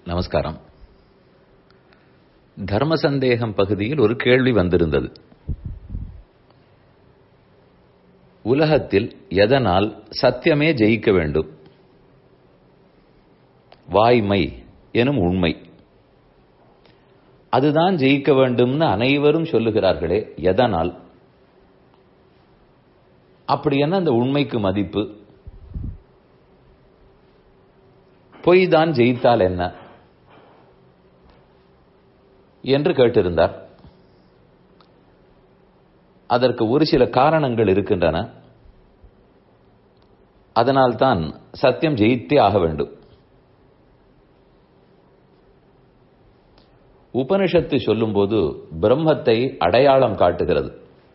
நமஸ்காரம் தர்ம சந்தேகம் பகுதியில் ஒரு கேள்வி வந்திருந்தது உலகத்தில் எதனால் சத்தியமே ஜெயிக்க வேண்டும் வாய்மை எனும் உண்மை அதுதான் ஜெயிக்க வேண்டும்னு அனைவரும் சொல்லுகிறார்களே எதனால் அப்படி என்ன அந்த உண்மைக்கு மதிப்பு பொய் தான் ஜெயித்தால் என்ன என்று கேட்டிருந்தார் அதற்கு ஒரு சில காரணங்கள் இருக்கின்றன அதனால்தான் சத்தியம் ஜெயித்தே ஆக வேண்டும் உபனிஷத்து சொல்லும்போது பிரம்மத்தை அடையாளம் காட்டுகிறது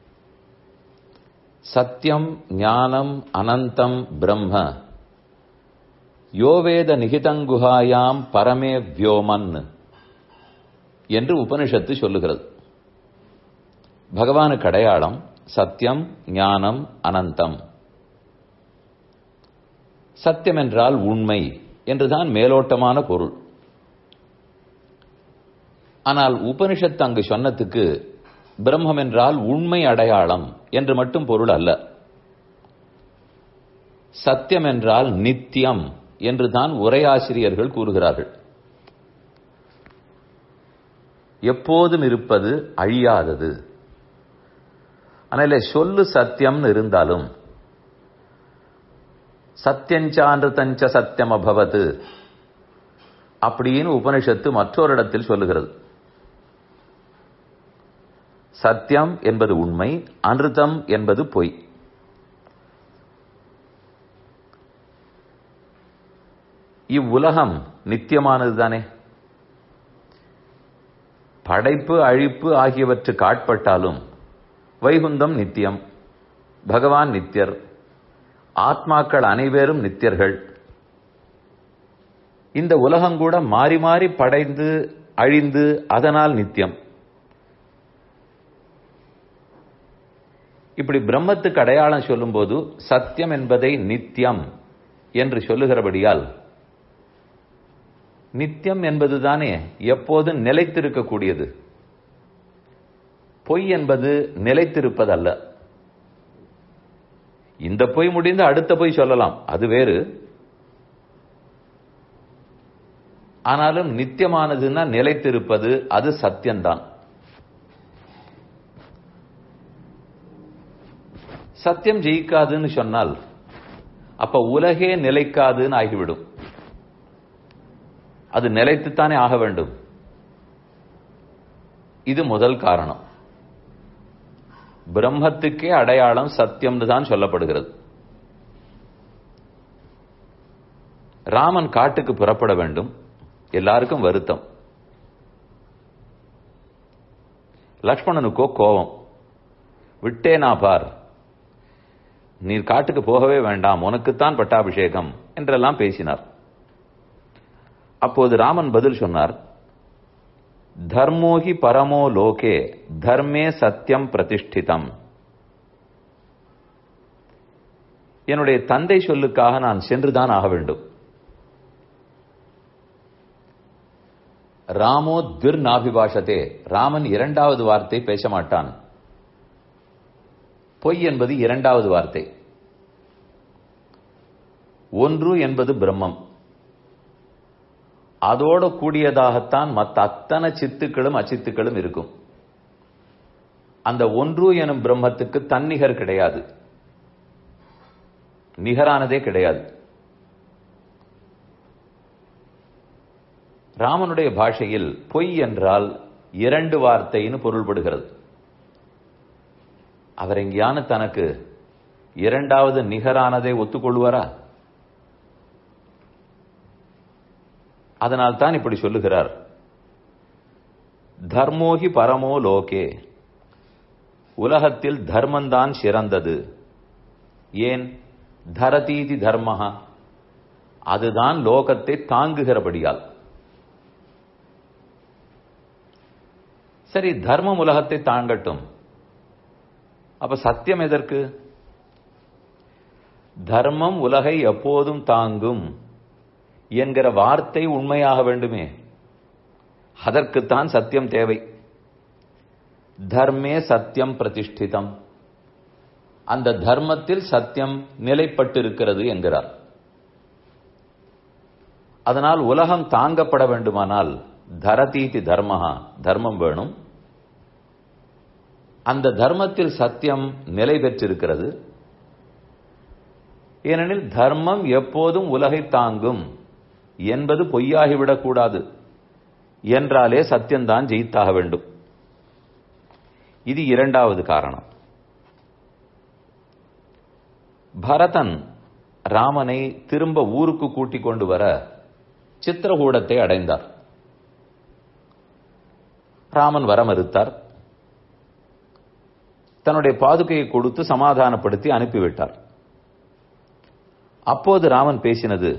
சத்தியம் ஞானம் அனந்தம் பிரம்ம யோவேத நிகிதங்குகாயாம் பரமே வியோமன் என்று உபனிஷத்து சொல்லுகிறது பகவானுக்கு அடையாளம் சத்தியம் ஞானம் அனந்தம் சத்தியம் என்றால் உண்மை என்றுதான் மேலோட்டமான பொருள் ஆனால் உபனிஷத்து அங்கு சொன்னதுக்கு பிரம்மம் என்றால் உண்மை அடையாளம் என்று மட்டும் பொருள் அல்ல சத்தியம் என்றால் நித்தியம் என்றுதான் உரையாசிரியர்கள் கூறுகிறார்கள் எப்போதும் இருப்பது அழியாதது ஆனால் சொல்லு சத்தியம்னு இருந்தாலும் சத்தியஞ்சான்றதஞ்ச சத்தியம் அபவது அப்படின்னு உபனிஷத்து மற்றொரு இடத்தில் சொல்லுகிறது சத்தியம் என்பது உண்மை அனிருத்தம் என்பது பொய் இவ்வுலகம் நித்தியமானது தானே படைப்பு அழிப்பு ஆகியவற்றுக்கு ஆட்பட்டாலும் வைகுந்தம் நித்தியம் பகவான் நித்தியர் ஆத்மாக்கள் அனைவரும் நித்தியர்கள் இந்த உலகம் கூட மாறி மாறி படைந்து அழிந்து அதனால் நித்தியம் இப்படி பிரம்மத்துக்கு அடையாளம் சொல்லும்போது சத்தியம் என்பதை நித்தியம் என்று சொல்லுகிறபடியால் நித்தியம் என்பதுதானே எப்போதும் நிலைத்திருக்கக்கூடியது பொய் என்பது நிலைத்திருப்பதல்ல இந்த பொய் முடிந்து அடுத்த பொய் சொல்லலாம் அது வேறு ஆனாலும் நித்தியமானதுன்னா நிலைத்திருப்பது அது சத்தியம்தான் சத்தியம் ஜெயிக்காதுன்னு சொன்னால் அப்ப உலகே நிலைக்காதுன்னு ஆகிவிடும் அது நிலைத்துத்தானே ஆக வேண்டும் இது முதல் காரணம் பிரம்மத்துக்கே அடையாளம் சத்தியம்னு தான் சொல்லப்படுகிறது ராமன் காட்டுக்கு புறப்பட வேண்டும் எல்லாருக்கும் வருத்தம் லக்ஷ்மணனுக்கோ கோபம் விட்டேனா பார் நீர் காட்டுக்கு போகவே வேண்டாம் உனக்குத்தான் பட்டாபிஷேகம் என்றெல்லாம் பேசினார் அப்போது ராமன் பதில் சொன்னார் தர்மோகி பரமோ லோகே தர்மே சத்தியம் பிரதிஷ்டிதம் என்னுடைய தந்தை சொல்லுக்காக நான் சென்றுதான் ஆக வேண்டும் ராமோ திர் நாபிபாஷத்தே ராமன் இரண்டாவது வார்த்தை பேச மாட்டான் பொய் என்பது இரண்டாவது வார்த்தை ஒன்று என்பது பிரம்மம் அதோட கூடியதாகத்தான் மற்ற அத்தனை சித்துக்களும் அச்சித்துக்களும் இருக்கும் அந்த ஒன்று எனும் பிரம்மத்துக்கு தன்னிகர் கிடையாது நிகரானதே கிடையாது ராமனுடைய பாஷையில் பொய் என்றால் இரண்டு வார்த்தைன்னு பொருள்படுகிறது அவர் எங்கேயான தனக்கு இரண்டாவது நிகரானதை ஒத்துக்கொள்வாரா அதனால் தான் இப்படி சொல்லுகிறார் தர்மோகி பரமோ லோகே உலகத்தில் தர்மந்தான் சிறந்தது ஏன் தரதீதி தர்மஹா அதுதான் லோகத்தை தாங்குகிறபடியால் சரி தர்மம் உலகத்தை தாங்கட்டும் அப்ப சத்தியம் எதற்கு தர்மம் உலகை எப்போதும் தாங்கும் என்கிற வார்த்தை உண்மையாக வேண்டுமே அதற்குத்தான் சத்தியம் தேவை தர்மே சத்தியம் பிரதிஷ்டிதம் அந்த தர்மத்தில் சத்தியம் நிலைப்பட்டிருக்கிறது என்கிறார் அதனால் உலகம் தாங்கப்பட வேண்டுமானால் தரதீதி தர்மஹா தர்மம் வேணும் அந்த தர்மத்தில் சத்தியம் நிலை பெற்றிருக்கிறது ஏனெனில் தர்மம் எப்போதும் உலகை தாங்கும் என்பது பொய்யாகிவிடக்கூடாது என்றாலே சத்தியம்தான் ஜெயித்தாக வேண்டும் இது இரண்டாவது காரணம் பரதன் ராமனை திரும்ப ஊருக்கு கூட்டிக் கொண்டு வர சித்திரகூடத்தை அடைந்தார் ராமன் வர மறுத்தார் தன்னுடைய பாதுகையை கொடுத்து சமாதானப்படுத்தி அனுப்பிவிட்டார் அப்போது ராமன் பேசினது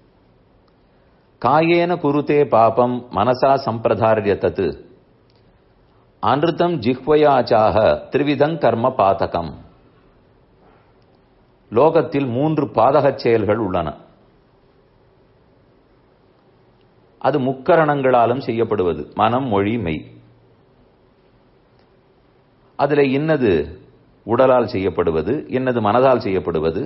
காயேன குருதே பாபம் மனசா சம்பிரதாரியத்தது அனிருத்தம் ஜிஹ்வயாச்சாக திரிவிதங் கர்ம பாதகம் லோகத்தில் மூன்று பாதகச் செயல்கள் உள்ளன அது முக்கரணங்களாலும் செய்யப்படுவது மனம் மொழி மெய் அதுல இன்னது உடலால் செய்யப்படுவது இன்னது மனதால் செய்யப்படுவது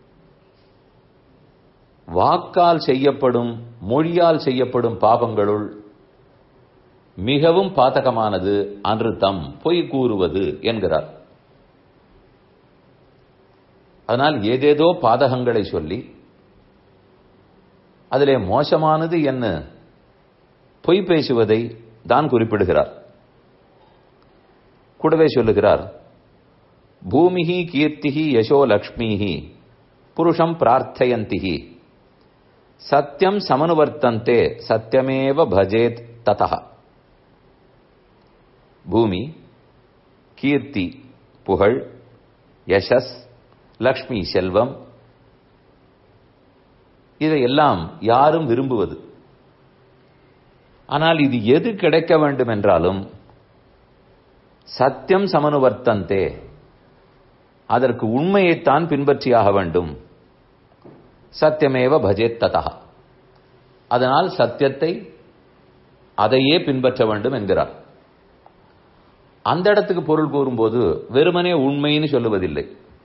வாக்கால் செய்யப்படும் மொழியால் செய்யப்படும் பாவங்களுள் மிகவும் பாதகமானது அனிருத்தம் பொய் கூறுவது என்கிறார் அதனால் ஏதேதோ பாதகங்களை சொல்லி அதிலே மோசமானது என்ன பொய் பேசுவதை தான் குறிப்பிடுகிறார் கூடவே சொல்லுகிறார் பூமிஹி கீர்த்திஹி யசோ லக்ஷ்மிஹி புருஷம் பிரார்த்தயந்திஹி சத்தியம் சமனுவர்த்தந்தே சத்தியமேவ பஜேத் ததா பூமி கீர்த்தி புகழ் யசஸ் லக்ஷ்மி செல்வம் இதையெல்லாம் யாரும் விரும்புவது ஆனால் இது எது கிடைக்க வேண்டும் என்றாலும் சத்தியம் சமனுவர்த்தந்தே அதற்கு உண்மையைத்தான் பின்பற்றியாக வேண்டும் சத்தியமேவ பஜேத் ததா அதனால் சத்தியத்தை அதையே பின்பற்ற வேண்டும் என்கிறார் அந்த இடத்துக்கு பொருள் கூறும்போது வெறுமனே உண்மைன்னு சொல்லுவதில்லை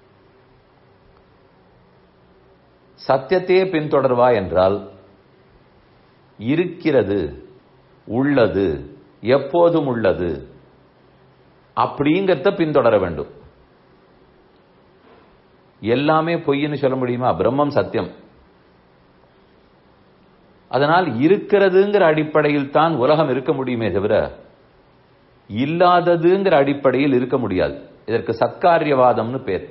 சத்தியத்தையே பின்தொடர்வா என்றால் இருக்கிறது உள்ளது எப்போதும் உள்ளது அப்படிங்கிறத பின்தொடர வேண்டும் எல்லாமே பொய்ன்னு சொல்ல முடியுமா பிரம்மம் சத்தியம் அதனால் இருக்கிறதுங்கிற அடிப்படையில் தான் உலகம் இருக்க முடியுமே தவிர இல்லாததுங்கிற அடிப்படையில் இருக்க முடியாது இதற்கு சத்காரியவாதம்னு பேர்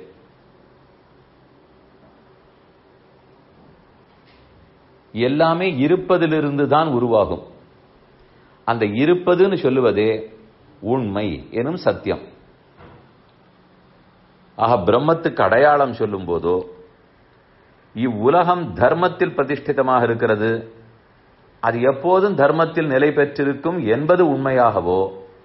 எல்லாமே இருப்பதிலிருந்து தான் உருவாகும் அந்த இருப்பதுன்னு சொல்லுவதே உண்மை எனும் சத்தியம் ஆக பிரம்மத்துக்கு அடையாளம் சொல்லும் போதோ இவ்வுலகம் தர்மத்தில் பிரதிஷ்டிதமாக இருக்கிறது அது எப்போதும் தர்மத்தில் நிலை பெற்றிருக்கும் என்பது உண்மையாகவோ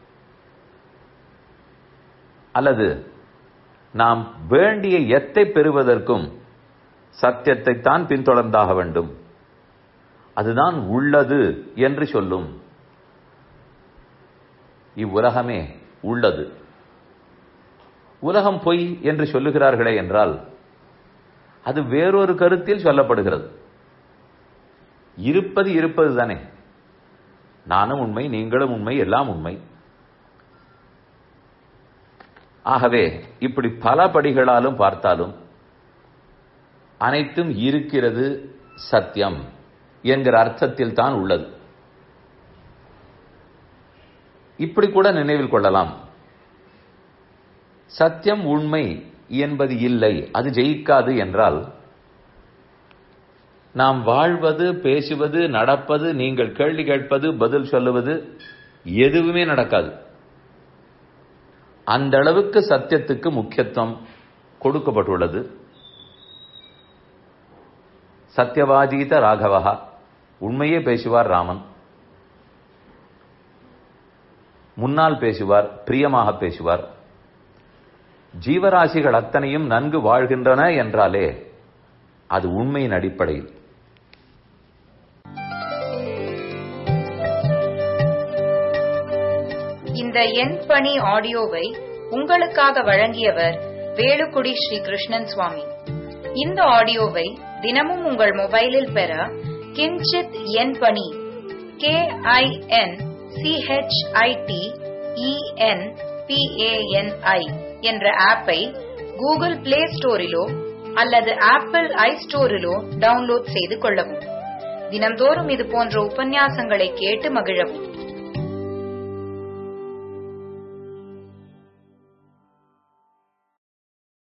அல்லது நாம் வேண்டிய எத்தை பெறுவதற்கும் சத்தியத்தை தான் பின்தொடர்ந்தாக வேண்டும் அதுதான் உள்ளது என்று சொல்லும் இவ்வுலகமே உள்ளது உலகம் பொய் என்று சொல்லுகிறார்களே என்றால் அது வேறொரு கருத்தில் சொல்லப்படுகிறது இருப்பது இருப்பது தானே நானும் உண்மை நீங்களும் உண்மை எல்லாம் உண்மை ஆகவே இப்படி பல படிகளாலும் பார்த்தாலும் அனைத்தும் இருக்கிறது சத்தியம் என்கிற அர்த்தத்தில் தான் உள்ளது இப்படி கூட நினைவில் கொள்ளலாம் சத்தியம் உண்மை என்பது இல்லை அது ஜெயிக்காது என்றால் நாம் வாழ்வது பேசுவது நடப்பது நீங்கள் கேள்வி கேட்பது பதில் சொல்லுவது எதுவுமே நடக்காது அந்த அளவுக்கு சத்தியத்துக்கு முக்கியத்துவம் கொடுக்கப்பட்டுள்ளது சத்தியவாஜீத ராகவகா உண்மையே பேசுவார் ராமன் முன்னால் பேசுவார் பிரியமாக பேசுவார் ஜீவராசிகள் அத்தனையும் நன்கு வாழ்கின்றன என்றாலே அது உண்மையின் அடிப்படையில் இந்த என் பணி ஆடியோவை உங்களுக்காக வழங்கியவர் வேலுக்குடி ஸ்ரீ கிருஷ்ணன் சுவாமி இந்த ஆடியோவை தினமும் உங்கள் மொபைலில் பெற கிஞ்சித் என் பணி கே ஐ என் சிஹெச்ஐடி இஎன் பிஏஎன்ஐ என்ற ஆப்பை கூகுள் பிளே ஸ்டோரிலோ அல்லது ஆப்பிள் ஐ ஸ்டோரிலோ டவுன்லோட் செய்து கொள்ளவும் தினம்தோறும் இது போன்ற உபன்யாசங்களை கேட்டு மகிழவும்